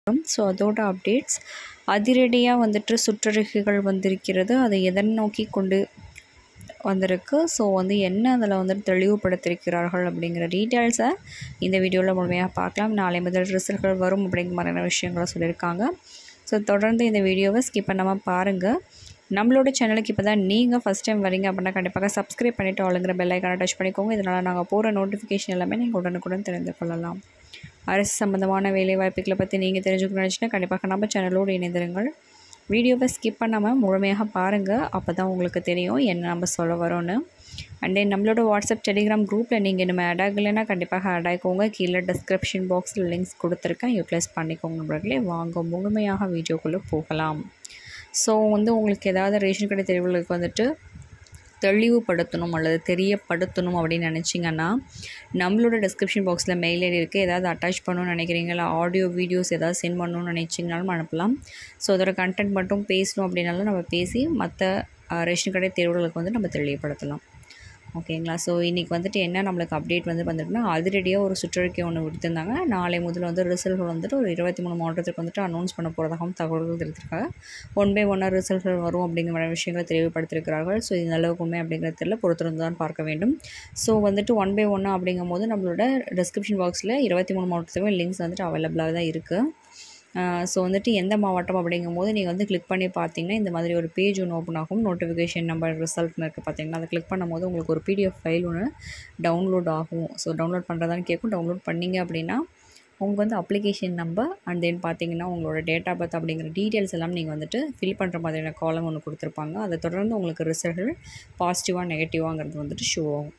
so அதோட updates அதிரடியாக வந்துட்டு சுற்றறிக்கைகள் வந்திருக்கிறது அதை எதன் நோக்கி கொண்டு வந்திருக்கு ஸோ வந்து என்ன அதில் வந்துட்டு தெளிவுபடுத்தியிருக்கிறார்கள் அப்படிங்கிற டீட்டெயில்ஸை இந்த வீடியோவில் முழுமையாக பார்க்கலாம் நாளை முதல் ரிசல்ட்கள் வரும் அப்படிங்கிற மாதிரியான விஷயங்களை சொல்லியிருக்காங்க ஸோ தொடர்ந்து இந்த வீடியோவை ஸ்கிப் பண்ணாமல் பாருங்கள் நம்மளோட சேனலுக்கு இப்போ தான் நீங்கள் ஃபஸ்ட் டைம் வரீங்க அப்படின்னா கண்டிப்பாக சப்ஸ்கிரைப் பண்ணிவிட்டு ஆளுங்கிற பெல் ஐக்கானை டச் பண்ணிக்கோங்க இதனால் நாங்கள் போகிற நோட்டிஃபிகேஷன் எல்லாமே நீங்கள் உடனுக்குடன் தெரிந்து கொள்ளலாம் அரசு சம்மந்தமான வேலை வாய்ப்புகளை பற்றி நீங்கள் தெரிஞ்சுக்கணும்னு நினச்சின்னா கண்டிப்பாக நம்ம சேனலோடு இணைந்திருங்கள் வீடியோவை ஸ்கிப் பண்ணாமல் முழுமையாக பாருங்கள் அப்போ தான் உங்களுக்கு தெரியும் என்ன நம்ம சொல்ல வரோன்னு அண்ட் தென் நம்மளோட வாட்ஸ்அப் டெலிகிராம் குரூப்பில் நீங்கள் நம்ம ஆட் ஆகலைன்னா கண்டிப்பாக ஆட் ஆகிக்கோங்க கீழே டிஸ்கிரிப்ஷன் பாக்ஸில் லிங்க்ஸ் கொடுத்துருக்கேன் யூட்டிலைஸ் பண்ணிக்கோங்க நண்பர்களே வாங்க முழுமையாக வீடியோக்குள்ளே போகலாம் ஸோ வந்து உங்களுக்கு ஏதாவது ரேஷன் கடை தெரிவுகளுக்கு வந்துட்டு தெளிவுபடுத்தணும் அல்லது தெரியப்படுத்தணும் அப்படின்னு நினச்சிங்கன்னா நம்மளோட டிஸ்கிரிப்ஷன் பாக்ஸில் மெயில் ஐடி இருக்குது ஏதாவது அட்டாச் பண்ணணும்னு நினைக்கிறீங்களா ஆடியோ வீடியோஸ் ஏதாவது சென்ட் பண்ணணும்னு நினச்சிங்கனாலும் அனுப்பலாம் ஸோ அதோட கண்டென்ட் மட்டும் பேசணும் அப்படின்னாலும் நம்ம பேசி மற்ற ரேஷன் கடை தேர்வுகளுக்கு வந்து நம்ம தெளிவுபடுத்தலாம் ஓகேங்களா ஸோ இன்றைக்கி வந்துட்டு என்ன நம்மளுக்கு அப்டேட் வந்து வந்துட்டுனா அதிரடியாக ஒரு சுற்றறிக்கை ஒன்று விடுத்திருந்தாங்க நாளை முதல்ல வந்து ரிசல்ட்கள் வந்துட்டு ஒரு இருபத்தி மூணு மாவட்டத்துக்கு வந்துட்டு அனௌன்ஸ் பண்ண போகிறதாகவும் தகவல்கள் தெரிவித்திருக்காங்க ஒன் பை ஒன்னாக ரிசல்ட்கள் வரும் அப்படிங்கிற மாதிரி விஷயங்களை தெளிவுபடுத்தியிருக்கிறார்கள் ஸோ இது அளவுக்கு உண்மை அப்படிங்கிற தெரியல பொறுத்திருந்து தான் பார்க்க வேண்டும் ஸோ வந்துட்டு ஒன் பை ஒன்னாக அப்படிங்கும் போது நம்மளோட டிஸ்கிரிப்ஷன் பாக்ஸில் இருபத்தி மூணு மாவட்டத்துக்குமே லிங்க்ஸ் வந்துட்டு அவைலபிளாக தான் இருக்குது ஸோ வந்துட்டு எந்த மாவட்டம் அப்படிங்கும் போது நீங்கள் வந்து கிளிக் பண்ணி பார்த்தீங்கன்னா இந்த மாதிரி ஒரு பேஜ் ஒன்று ஓப்பன் ஆகும் நோட்டிஃபிகேஷன் நம்பர் ரிசல்ட்னு இருக்குது பார்த்தீங்கன்னா அதை கிளிக் பண்ணும்போது உங்களுக்கு ஒரு பிடிஎஃப் ஃபைல் ஒன்று டவுன்லோட் ஆகும் ஸோ டவுன்லோட் பண்ணுறதான்னு கேட்கும் டவுன்லோட் பண்ணிங்க அப்படின்னா உங்களுக்கு வந்து அப்ளிகேஷன் நம்பர் அண்ட் தென் பார்த்தீங்கன்னா உங்களோட டேட் ஆஃப் பர்த் அப்படிங்கிற டீட்டெயில்ஸ் எல்லாம் நீங்கள் வந்துட்டு ஃபில் பண்ணுற மாதிரியான காலம் ஒன்று கொடுத்துருப்பாங்க அதை தொடர்ந்து உங்களுக்கு ரிசல்ட்கள் பாசிட்டிவாக நெகட்டிவாங்கிறது வந்துட்டு ஷோ ஆகும்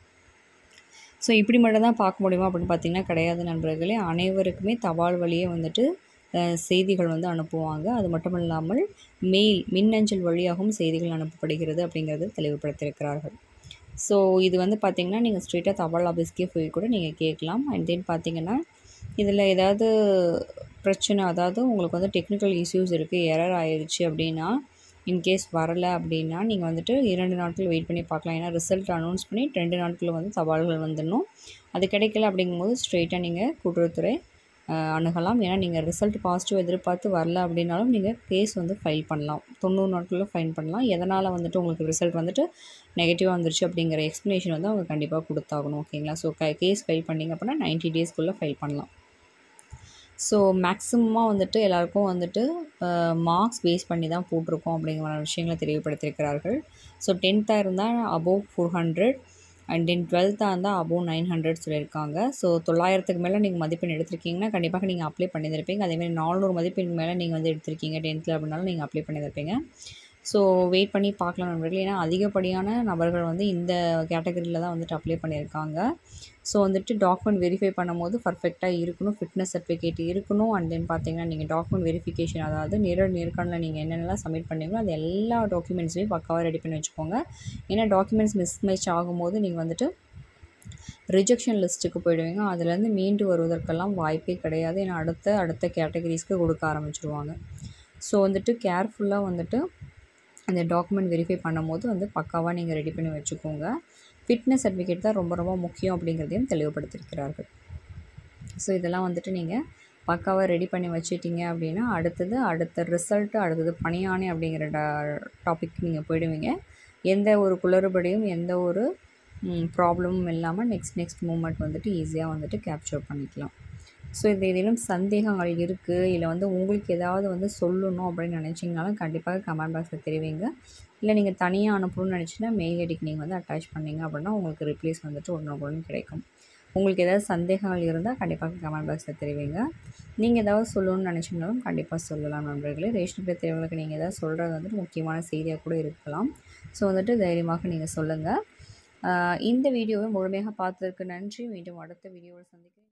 ஸோ இப்படி மட்டும் தான் பார்க்க முடியுமா அப்படின்னு பார்த்தீங்கன்னா கிடையாது நண்பர்களே அனைவருக்குமே தபால் வழியே வந்துட்டு செய்திகள் வந்து அனுப்புவாங்க அது மட்டும் இல்லாமல் மெயில் மின்னஞ்சல் வழியாகவும் செய்திகள் அனுப்பப்படுகிறது அப்படிங்கிறது தெளிவுபடுத்தியிருக்கிறார்கள் ஸோ இது வந்து பார்த்திங்கன்னா நீங்கள் ஸ்ட்ரெயிட்டாக தபால் ஆஃபீஸ்க்கே போய் கூட நீங்கள் கேட்கலாம் அண்ட் தென் பார்த்தீங்கன்னா இதில் ஏதாவது பிரச்சனை அதாவது உங்களுக்கு வந்து டெக்னிக்கல் இஷ்யூஸ் இருக்குது எரர் ஆயிடுச்சு அப்படின்னா இன்கேஸ் வரலை அப்படின்னா நீங்கள் வந்துட்டு இரண்டு நாட்கள் வெயிட் பண்ணி பார்க்கலாம் ஏன்னா ரிசல்ட் அனௌன்ஸ் பண்ணி ரெண்டு நாட்களில் வந்து தபால்கள் வந்துடணும் அது கிடைக்கல அப்படிங்கும்போது ஸ்ட்ரெயிட்டாக நீங்கள் கூட்டுறவுத்துறை அணுகலாம் ஏன்னா நீங்கள் ரிசல்ட் பாசிட்டிவ் எதிர்பார்த்து வரல அப்படின்னாலும் நீங்கள் கேஸ் வந்து ஃபைல் பண்ணலாம் தொண்ணூறு நாட்களில் ஃபைன் பண்ணலாம் எதனால் வந்துட்டு உங்களுக்கு ரிசல்ட் வந்துட்டு நெகட்டிவாக வந்துருச்சு அப்படிங்கிற எக்ஸ்ப்ளனேஷன் வந்து அவங்க கண்டிப்பாக கொடுத்தாகணும் ஓகேங்களா ஸோ க கேஸ் ஃபைல் பண்ணிங்க அப்படின்னா நைன்ட்டி டேஸ்க்குள்ளே ஃபைல் பண்ணலாம் ஸோ மேக்ஸிமமாக வந்துட்டு எல்லாருக்கும் வந்துட்டு மார்க்ஸ் பேஸ் பண்ணி தான் போட்டிருக்கோம் அப்படிங்கிற விஷயங்களை தெளிவுபடுத்தியிருக்கிறார்கள் ஸோ டென்த்தாக இருந்தால் above four hundred and then டுவெல்த்தாக இருந்தால் அபோவ் நைன் ஹண்ட்ரட் சொல்லியிருக்காங்க ஸோ தொள்ளாயிரத்துக்கு மேலே நீங்கள் மதிப்பெண் எடுத்திருக்கீங்கன்னா கண்டிப்பாக நீங்கள் அப்ளை பண்ணியிருப்பீங்க அதேமாதிரி நானூறு மதிப்பெண் மேலே நீங்கள் வந்து எடுத்திருக்கீங்க டென்த்தில் அப்படின்னாலும் நீங்கள் அப்ளை பண்ணியிருப்பீங்க ஸோ வெயிட் பண்ணி பார்க்கலாம் நண்பர்கள் ஏன்னா அதிகப்படியான நபர்கள் வந்து இந்த கேட்டகரியில் தான் வந்துட்டு அப்ளை பண்ணியிருக்காங்க ஸோ வந்துட்டு டாக்குமெண்ட் வெரிஃபை பண்ணும்போது பர்ஃபெக்டாக இருக்கணும் ஃபிட்னஸ் சர்டிஃபிகேட் இருக்கணும் அண்ட் தென் பார்த்தீங்கன்னா நீங்கள் டாக்குமெண்ட் வெரிஃபிகேஷன் அதாவது நிற நேர்காணலில் நீங்கள் என்னென்னலாம் சப்மிட் பண்ணீங்களோ அது எல்லா டாக்குமெண்ட்ஸுமே பக்காவாக ரெடி பண்ணி வச்சுக்கோங்க ஏன்னா டாக்குமெண்ட்ஸ் மிஸ் மேட்ச் ஆகும்போது நீங்கள் வந்துட்டு ரிஜெக்ஷன் லிஸ்ட்டுக்கு போயிடுவீங்க அதுலேருந்து மீண்டு வருவதற்கெல்லாம் வாய்ப்பே கிடையாது ஏன்னா அடுத்த அடுத்த கேட்டகரிஸ்க்கு கொடுக்க ஆரம்பிச்சிடுவாங்க ஸோ வந்துட்டு கேர்ஃபுல்லாக வந்துட்டு அந்த டாக்குமெண்ட் வெரிஃபை பண்ணும்போது வந்து பக்காவாக நீங்கள் ரெடி பண்ணி வச்சுக்கோங்க ஃபிட்னஸ் சர்டிஃபிகேட் தான் ரொம்ப ரொம்ப முக்கியம் அப்படிங்கிறதையும் தெளிவுபடுத்தியிருக்கிறார்கள் ஸோ இதெல்லாம் வந்துட்டு நீங்கள் பக்காவாக ரெடி பண்ணி வச்சிட்டிங்க அப்படின்னா அடுத்தது அடுத்த ரிசல்ட்டு அடுத்தது பணியாணை அப்படிங்கிற டா டாபிக் நீங்கள் போயிடுவீங்க எந்த ஒரு குளறுபடியும் எந்த ஒரு ப்ராப்ளமும் இல்லாமல் நெக்ஸ்ட் நெக்ஸ்ட் மூமெண்ட் வந்துட்டு ஈஸியாக வந்துட்டு கேப்சர் பண்ணிக்கலாம் ஸோ இது ஏதேனும் சந்தேகங்கள் இருக்குது இல்லை வந்து உங்களுக்கு ஏதாவது வந்து சொல்லணும் அப்படின்னு நினச்சிங்கனாலும் கண்டிப்பாக கமெண்ட் பாக்ஸில் தெரிவிங்க இல்லை நீங்கள் தனியாக அனுப்பணும்னு நினச்சின்னா மெயில் ஐடிக்கு நீங்கள் வந்து அட்டாச் பண்ணிங்க அப்படின்னா உங்களுக்கு ரிப்ளேஸ் வந்துட்டு உடனுக்குடன் கிடைக்கும் உங்களுக்கு ஏதாவது சந்தேகங்கள் இருந்தால் கண்டிப்பாக கமெண்ட் பாக்ஸில் தெரிவிங்க நீங்கள் ஏதாவது சொல்லணும்னு நினச்சிங்கனாலும் கண்டிப்பாக சொல்லலாம் நண்பர்களே ரேஷன் கடை தேர்வுகளுக்கு நீங்கள் ஏதாவது சொல்கிறது வந்துட்டு முக்கியமான செய்தியாக கூட இருக்கலாம் ஸோ வந்துட்டு தைரியமாக நீங்கள் சொல்லுங்கள் இந்த வீடியோவை முழுமையாக பார்த்ததற்கு நன்றி மீண்டும் அடுத்த வீடியோவில் சந்திக்கிறேன்